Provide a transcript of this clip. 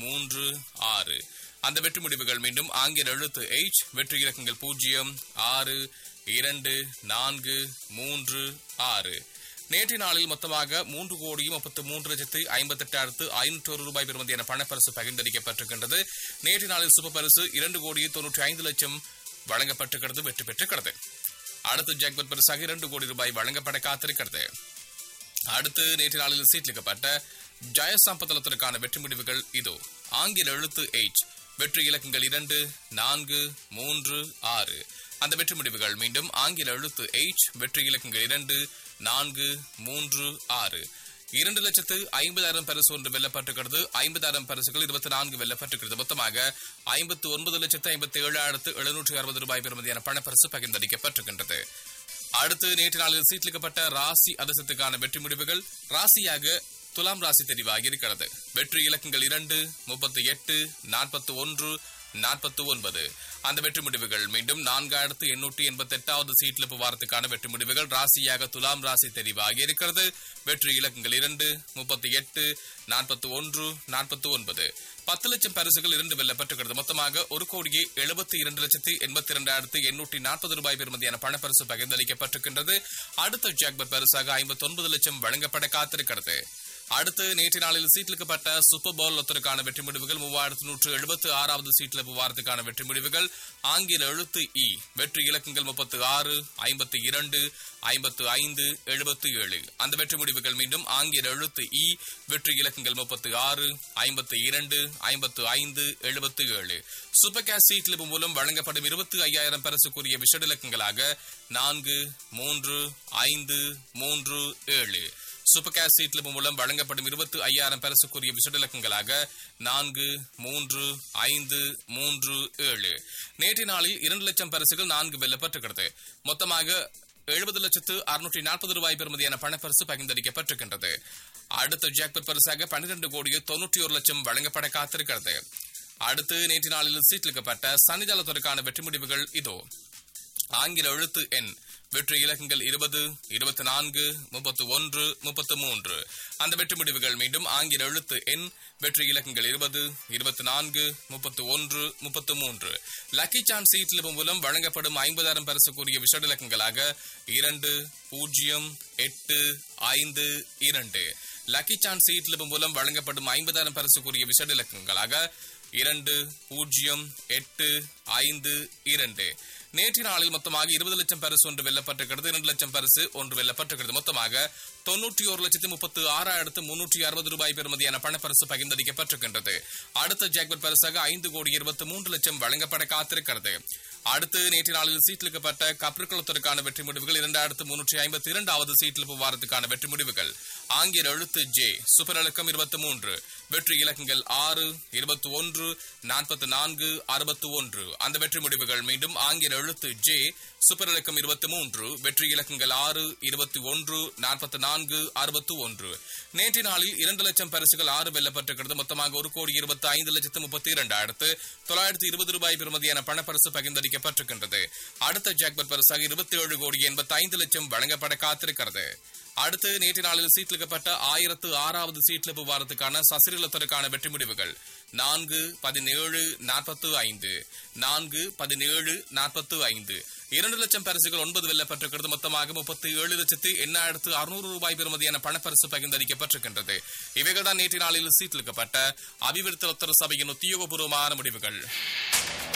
மூன்று ஆறு அந்த வெற்றி முடிவுகள் மீண்டும் ஆங்கில எழுத்து எச் வெற்றி இலக்கங்கள் பூஜ்ஜியம் ஆறு இரண்டு நான்கு மூன்று ஆறு நேற்றைய நாளில் மொத்தமாக மூன்று கோடியும் முப்பத்து மூன்று லட்சத்து ஐம்பத்தி எட்டாயிரத்து ஐநூற்று ஒரு ரூபாய் பெறுமதியான பணப்பரிசு பகிர்ந்தளிக்கப்பட்டிருக்கின்றது நேற்றைய நாளில் சூப்பர் பரிசு இரண்டு கோடியே தொன்னூற்றி ஐந்து லட்சம் வழங்கப்பட்டிருக்கிறது வெற்றி பெற்றிருக்கிறது அடுத்து ஜாக்பட் பரிசாக இரண்டு கோடி ரூபாய் வழங்கப்பட காத்திருக்கிறது அடுத்து நேற்று நாளில் சீட்லிக்கப்பட்ட ஜெயசாம்பத்தலத்திற்கான வெற்றி முடிவுகள் இதோ ஆங்கில எழுத்து எச் வெற்றி இலக்கங்கள் இரண்டு நான்கு மூன்று ஆறு அந்த வெற்றி முடிவுகள் மீண்டும் ஆங்கில எழுத்து எச் வெற்றி இலக்கங்கள் இரண்டு நான்கு மூன்று ஆறு இரண்டு லட்சத்து ஐம்பதாயிரம் பரிசு ஒன்று வெல்லப்பட்டிருக்கிறது ஐம்பதாயிரம் பரிசுகள் இருபத்தி நான்கு வெல்லப்பட்டிருக்கிறது மொத்தமாக ஐம்பத்து ஒன்பது லட்சத்து ஐம்பத்தி ஏழாயிரத்து எழுநூற்றி அறுபது ரூபாய் பெறுமதியான பணப்பரிசு பகிர்ந்தளிக்கப்பட்டிருக்கின்றது அடுத்து நேற்று நாளில் சீட்லிக்கப்பட்ட ராசி அதிர்ஷ்டத்துக்கான வெற்றி முடிவுகள் ராசியாக துலாம் ராசி தெரிவாகி இருக்கிறது வெற்றி இலக்கங்கள் இரண்டு முப்பத்தி எட்டு நாற்பத்தி ஒன்று நாற்பத்தி ஒன்பது அந்த வெற்றி முடிவுகள் மீண்டும் நான்காயிரத்து எண்ணூற்றி எண்பத்தி எட்டாவது சீட்லிப்பு வாரத்துக்கான வெற்றி முடிவுகள் ராசியாக துலாம் ராசி தெரிவாகி இருக்கிறது வெற்றி இலக்கங்கள் இரண்டு முப்பத்தி எட்டு நாற்பத்தி ஒன்று நாற்பத்தி ஒன்பது பத்து லட்சம் பரிசுகள் இரண்டு வெல்லப்பட்டிருக்கிறது மொத்தமாக ஒரு கோடியே எழுபத்தி இரண்டு லட்சத்தி எண்பத்தி இரண்டாயிரத்து எண்ணூற்றி நாற்பது ரூபாய் பெறுமதியான பணப்பரிசு பகிர்ந்தளிக்கப்பட்டிருக்கின்றது அடுத்த ஜாக்பர் பரிசாக ஐம்பத்தி ஒன்பது லட்சம் வழங்கப்பட காத்திருக்கிறது அடுத்து நேற்று நாளில் சீட்லிக்கப்பட்ட சூப்பர் பவுல் ஒத்தருக்கான வெற்றி முடிவுகள் மூவாயிரத்து நூற்று எழுபத்து ஆறாவது சீட்லிப்பு வாரத்துக்கான வெற்றி முடிவுகள் ஆங்கில எழுத்து இ வெற்றி இலக்கங்கள் முப்பத்து ஆறு ஐம்பத்தி இரண்டு ஐம்பத்து ஐந்து எழுபத்து ஏழு அந்த வெற்றி முடிவுகள் மீண்டும் ஆங்கில எழுத்து இ வெற்றி இலக்கங்கள் முப்பத்து ஆறு ஐம்பத்து இரண்டு ஐம்பத்து ஐந்து எழுபத்து ஏழு சூப்பர் கேஷ் சீட்லிப்பு மூலம் வழங்கப்படும் இருபத்தி ஐயாயிரம் பரிசுக்குரிய விஷட இலக்கங்களாக நான்கு மூன்று ஐந்து மூன்று ஏழு சூப்பர் கேஷ் சீட்லிப்பு மூலம் வழங்கப்படும் இருபத்தி ஐயாயிரம் பரிசுக்குரிய விசடலக்கங்களாக நான்கு மூன்று ஐந்து மூன்று ஏழு நேற்றைய நாளில் இரண்டு லட்சம் பரிசுகள் நான்கு வெல்லப்பட்டிருக்கிறது மொத்தமாக எழுபது லட்சத்து அறுநூற்றி நாற்பது ரூபாய் பெறுமதியான பணப்பரிசு பகிர்ந்தளிக்கப்பட்டிருக்கின்றது அடுத்த ஜாக்பட் பரிசாக பன்னிரண்டு கோடியே தொன்னூற்றி ஒரு லட்சம் வழங்கப்பட காத்திருக்கிறது அடுத்து நேற்று நாளில் சீட்லிக்கப்பட்ட சன்னிதானத்திற்கான வெற்றி முடிவுகள் இதோ ஆங்கில எழுத்து எண் வெற்றி இலக்கங்கள் இருபது இருபத்தி நான்கு முப்பத்து ஒன்று முப்பத்து மூன்று அந்த வெற்றி முடிவுகள் மீண்டும் ஆங்கில எழுத்து எண் வெற்றி இலக்கங்கள் இருபது இருபத்தி நான்கு முப்பத்து ஒன்று முப்பத்து மூன்று லக்கி சான்ஸ் சீட்லிப்பு மூலம் வழங்கப்படும் ஐம்பதாயிரம் பரிசுக்குரிய விஷட இலக்கங்களாக இரண்டு பூஜ்ஜியம் எட்டு ஐந்து இரண்டு லக்கி சான்ஸ் சீட்லிப்பு மூலம் வழங்கப்படும் ஐம்பதாயிரம் பரிசுக்குரிய விஷட இலக்கங்களாக இரண்டு பூஜ்ஜியம் எட்டு ஐந்து இரண்டு நேற்று நாளில் மொத்தமாக இருபது லட்சம் பரிசு ஒன்று வெல்லப்பட்டிருக்கிறது இரண்டு லட்சம் பரிசு ஒன்று வெல்லப்பட்டிருக்கிறது மொத்தமாக தொன்னூற்றி ஒரு லட்சத்து முப்பத்து ஆறாயிரத்து முன்னூற்றி அறுபது ரூபாய் பெறுமதியான பணப்பரிசு பகிர்ந்தளிக்கப்பட்டிருக்கின்றது அடுத்த ஜாக்பட் பரிசாக ஐந்து கோடி இருபத்தி மூன்று லட்சம் வழங்கப்பட காத்திருக்கிறது அடுத்து நேற்று நாளில் சீட்லிக்கப்பட்ட கப்ரிக்குளத்திற்கான வெற்றி முடிவுகள் இரண்டாயிரத்து முன்னூற்றி ஐம்பத்தி இரண்டாவது சீட்லிப்பு வாரத்துக்கான வெற்றி முடிவுகள் ஆங்கில எழுத்து ஜே சூப்பர் இலக்கம் இருபத்தி மூன்று வெற்றி இலக்கங்கள் ஆறு இருபத்தி ஒன்று நாற்பத்தி நான்கு அறுபத்தி ஒன்று அந்த வெற்றி முடிவுகள் மீண்டும் ஆங்கில எழுத்து ஜே சூப்பர் இலக்கம் இருபத்தி மூன்று வெற்றி இலக்கங்கள் ஆறு இருபத்தி ஒன்று நாற்பத்தி நான்கு அறுபத்தி ஒன்று நேற்று நாளில் இரண்டு லட்சம் பரிசுகள் ஆறு வெல்லப்பட்டிருக்கிறது மொத்தமாக ஒரு கோடி இருபத்தி ஐந்து லட்சத்து முப்பத்தி இரண்டாயிரத்து தொள்ளாயிரத்து இருபது ரூபாய் பெறுமதியான பணப்பரிசு பகிர்ந்தளிக்கப்பட்டிருக்கின்றது அடுத்த ஜாக்பர் பரிசாக இருபத்தி ஏழு கோடி எண்பத்தி ஐந்து லட்சம் வழங்கப்பட காத்திருக்கிறது அடுத்து நேற்று நாளில் சீட்லிக்கப்பட்ட ஆயிரத்து ஆறாவது சீட்லிப்பு வாரத்துக்கான சசிரலத்திற்கான வெற்றி முடிவுகள் நான்கு பதினேழு நாற்பத்து ஐந்து நான்கு பதினேழு நாற்பத்து ஐந்து இரண்டு லட்சம் பரிசுகள் ஒன்பது வெல்லப்பட்டிருக்கிறது மொத்தமாக முப்பத்தி ஏழு லட்சத்து எண்ணாயிரத்து அறுநூறு ரூபாய் பெறுமதியான பணப்பரிசு பகிர்ந்தளிக்கப்பட்டிருக்கின்றது இவைகள் தான் நேற்று நாளில் சீட்லிக்கப்பட்ட அபிவிருத்தி சபையின் உத்தியோகபூர்வமான முடிவுகள்